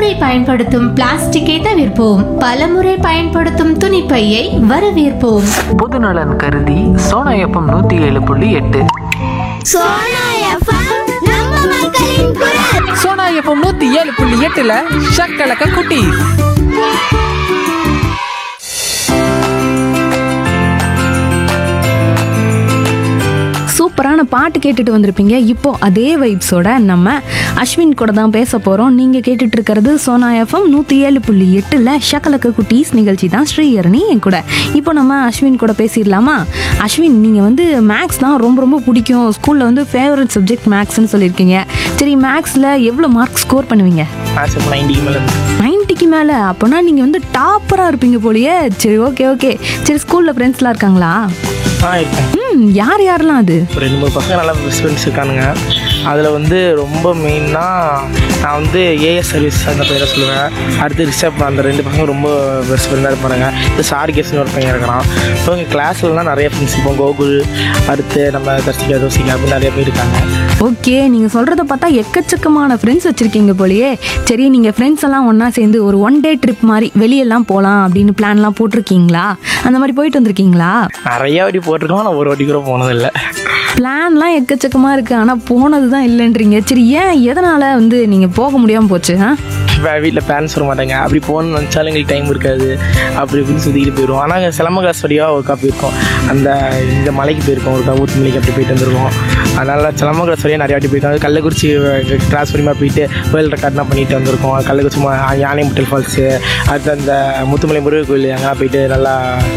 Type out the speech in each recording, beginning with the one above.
ஒருமுறை பயன்படுத்தும் பிளாஸ்டிக்கை தவிர்ப்போம் பலமுறை பயன்படுத்தும் துணிப்பையை வரவேற்போம் பொதுநலன் கருதி சோனா எஃப்எம் நூற்றி ஏழு புள்ளி எட்டு சோனா எஃப்எம் நம்ம மக்களின் குரல் சோனா எஃப்எம் நூத்தி ஏழு புள்ளி எட்டுல ஷக்கலக்க குட்டி சூப்பரான பாட்டு கேட்டுட்டு வந்திருப்பீங்க இப்போ அதே வைப்ஸோட நம்ம அஸ்வின் கூட தான் பேச போகிறோம் நீங்கள் கேட்டுட்டு இருக்கிறது சோனா எஃப்எம் நூற்றி ஏழு புள்ளி எட்டில் ஷக்கலக்க குட்டீஸ் நிகழ்ச்சி தான் ஸ்ரீஹரணி என் கூட இப்போ நம்ம அஸ்வின் கூட பேசிடலாமா அஸ்வின் நீங்கள் வந்து மேக்ஸ் தான் ரொம்ப ரொம்ப பிடிக்கும் ஸ்கூலில் வந்து ஃபேவரட் சப்ஜெக்ட் மேக்ஸ்னு சொல்லியிருக்கீங்க சரி மேக்ஸில் எவ்வளோ மார்க் ஸ்கோர் பண்ணுவீங்க மேக்ஸிமம் நைன்டிக்கு மேலே நைன்ட்டிக்கு மேலே அப்போனா நீங்கள் வந்து டாப்பராக இருப்பீங்க போலயே சரி ஓகே ஓகே சரி ஸ்கூலில் ஃப்ரெண்ட்ஸ்லாம் இருக்காங்களா ஆ இருக்கேன் ம் யார் யாரெல்லாம் அது ஒரு ரெண்டு மூணு பசங்க நல்லா பெஸ்ட் ஃப்ரெண்ட்ஸ் இருக்கானுங்க அதில் வந்து ரொம்ப மெயினாக நான் வந்து ஏஎஸ் சர்வீஸ் அந்த பையனை சொல்லுவேன் அடுத்து ரிஷப் அந்த ரெண்டு பசங்க ரொம்ப பெஸ்ட் ஃப்ரெண்டாக இருப்பானுங்க இது சார்கேஸ்னு ஒரு பையன் இருக்கிறான் இப்போ எங்கள் கிளாஸ்லலாம் நிறைய ஃப்ரெண்ட்ஸ் இப்போ கோகுல் அடுத்து நம்ம தர்சிகா தோசிகா அப்படின்னு நிறைய பேர் இருக்காங்க ஓகே நீங்கள் சொல்கிறத பார்த்தா எக்கச்சக்கமான ஃப்ரெண்ட்ஸ் வச்சுருக்கீங்க போலயே சரி நீங்கள் ஃப்ரெண்ட்ஸ் எல்லாம் ஒன்றா சேர்ந்து ஒரு ஒன் டே ட்ரிப் மாதிரி வெளியெல்லாம் போகலாம் அப்படின்னு பிளான்லாம் போட்டிருக்கீங்களா அந்த மாதிரி போயிட்டு வந்திருக்கீங்களா நிறைய வாட்டி போட்டிருக்கோம் நான் ஒரு வாட்டி கூட போனதில்லை பிளான்லாம் எக்கச்சக்கமாக இருக்குது ஆனால் போனது தான் இல்லைன்றீங்க சரி ஏன் எதனால் வந்து நீங்கள் போக முடியாமல் போச்சு ஆ இப்போ வீட்டில் பேரண்ட்ஸ் வர மாட்டாங்க அப்படி போகணும்னு நினச்சாலும் எங்களுக்கு டைம் இருக்காது அப்படி இப்படின்னு சுற்றிக்கிட்டு போயிடுவோம் ஆனால் சிலம்ப கிளாஸ் வழியாக ஒருக்கா போயிருக்கோம் அந்த இந்த மலைக்கு போயிருக்கோம் ஒருக்கா ஊத்து மலைக்கு அப்படி போயிட்டு வந்திருக்கோம் அதனால் சிலம்ப கிளாஸ் வழியாக நிறைய வாட்டி போயிருக்கோம் கள்ளக்குறிச்சி கிளாஸ் வழிமா போயிட்டு வேர்ல்டு ரெக்கார்ட்லாம் பண்ணிட்டு வந்திருக்கோம் கள்ளக்குறிச்சி மா- யானை முட்டல் ஃபால்ஸு அடுத்து அந்த முத்துமலை முருகர் கோயில் அங்கெல்லாம் போயிட்டு நல்லா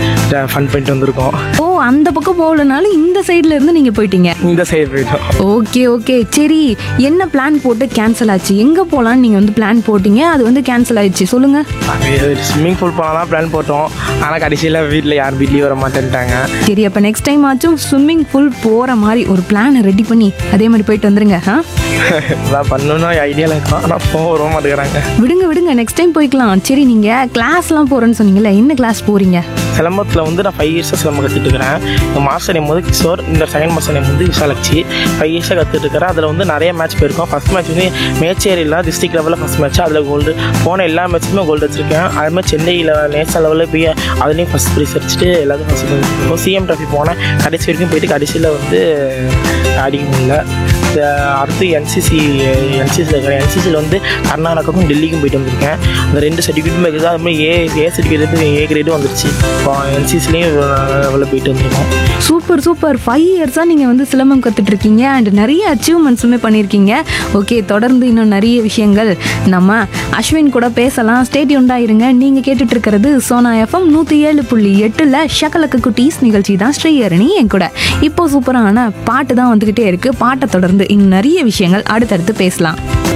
ஃபன் பண்ணிட்டு வந்திருக்கோம் ஓ அந்த பக்கம் போகலனாலும் இந்த சைடில் இருந்து நீங்கள் போயிட்டீங்க இந்த சைடு போயிட்டோம் ஓகே ஓகே சரி என்ன பிளான் போட்டு கேன்சல் ஆச்சு எங்கே போகலான்னு நீங்கள் வந்து பிளான் போட்டீங்க அது வந்து கேன்சல் ஆயிடுச்சு சொல்லுங்கள் ஸ்விம்மிங் பூல் போனால் பிளான் போட்டோம் ஆனால் கடைசியில் வீட்டில் யார் வீட்லேயும் வர மாட்டேன்ட்டாங்க சரி அப்போ நெக்ஸ்ட் டைம் ஆச்சும் ஸ்விம்மிங் பூல் போகிற மாதிரி ஒரு பிளானை ரெடி பண்ணி அதே மாதிரி போயிட்டு வந்துருங்க ஆ அதான் பண்ணணும்னு ஐடியாவில் இருக்கோம் ஆனால் போக வர மாட்டேங்கிறாங்க விடுங்க விடுங்க நெக்ஸ்ட் டைம் போய்க்கலாம் சரி நீங்கள் கிளாஸ்லாம் போகிறேன்னு சொன்னீங்கல்ல என்ன கிளாஸ் போகிறீங்க சிலம்பத்தில் வந்து நான் ஃபைவ் இயர்ஸாக சிலம்பம் கற்றுட்டு இருக்கிறேன் இந்த மாஸ்டர் நேம் வந்து கிஷோர் இந்த செகண்ட் மாஸ்டர் நேம் வந்து விசாலட்சி ஃபைவ் இயர்ஸாக கற்றுட்டு இருக்கிறேன் அதில் வந்து நிறைய மேட்ச் போயிருக்கோம் ஃபஸ்ட் மேட்ச் வந்து மேச்சேரியில் டிஸ்ட்ரிக்ட் லெவலில் ஃபஸ்ட் மேட்ச் அதில் கோல்டு போன எல்லா மேட்ச்சுமே கோல்டு வச்சிருக்கேன் அது மாதிரி சென்னையில் நேஷனல் லெவலில் போய் அதுலேயும் ஃபஸ்ட் ப்ரைஸ் அடிச்சுட்டு எல்லாத்தையும் ஃபஸ்ட் ப்ரைஸ் இருக்கும் சிஎம் ட்ராஃபி போனேன் கடைசி வரைக்கும் போயிட்டு கடைசியில் வந்து அடிக்க முடியல இந்த அடுத்து என்சிசி என்சிசியில் இருக்கிறேன் என்சிசியில் வந்து கர்நாடகாவுக்கும் டெல்லிக்கும் போயிட்டு வந்திருக்கேன் அந்த ரெண்டு சர்டிஃபிகேட்டும் இருக்குது அது மாதிரி ஏ ஏ சர்டிஃபிகேட் ஏ கிரேடும் வந்துருச்சு இப்போ என்சிசிலையும் லெவலில் போயிட்டு வந்திருக்கோம் சூப்பர் சூப்பர் ஃபைவ் இயர்ஸாக நீங்கள் வந்து சிலம்பம் கற்றுட்டு இருக்கீங்க அண்ட் நிறைய அச்சீவ்மெண்ட்ஸுமே பண்ணியிருக்கீங்க ஓகே தொடர்ந்து இன்னும் நிறைய விஷயங்கள் நம்ம அஸ்வின் கூட பேசலாம் ஸ்டேடியூண்டாக இருங்க நீங்கள் கேட்டுட்டு இருக்கிறது சோனா எஃப்எம் நூற்றி ஏழு புள்ளி எட்டில் ஷக்கலக்கு குட்டீஸ் நிகழ்ச்சி தான் ஸ்ரீஹரணி என் கூட இப்போ சூப்பரான பாட்டு தான் வந்துக்கிட்டே இருக்குது பாட்டை தொடர்ந்து இன்னும் நிறைய விஷயங்கள் அடுத்தடுத்து பேசலாம்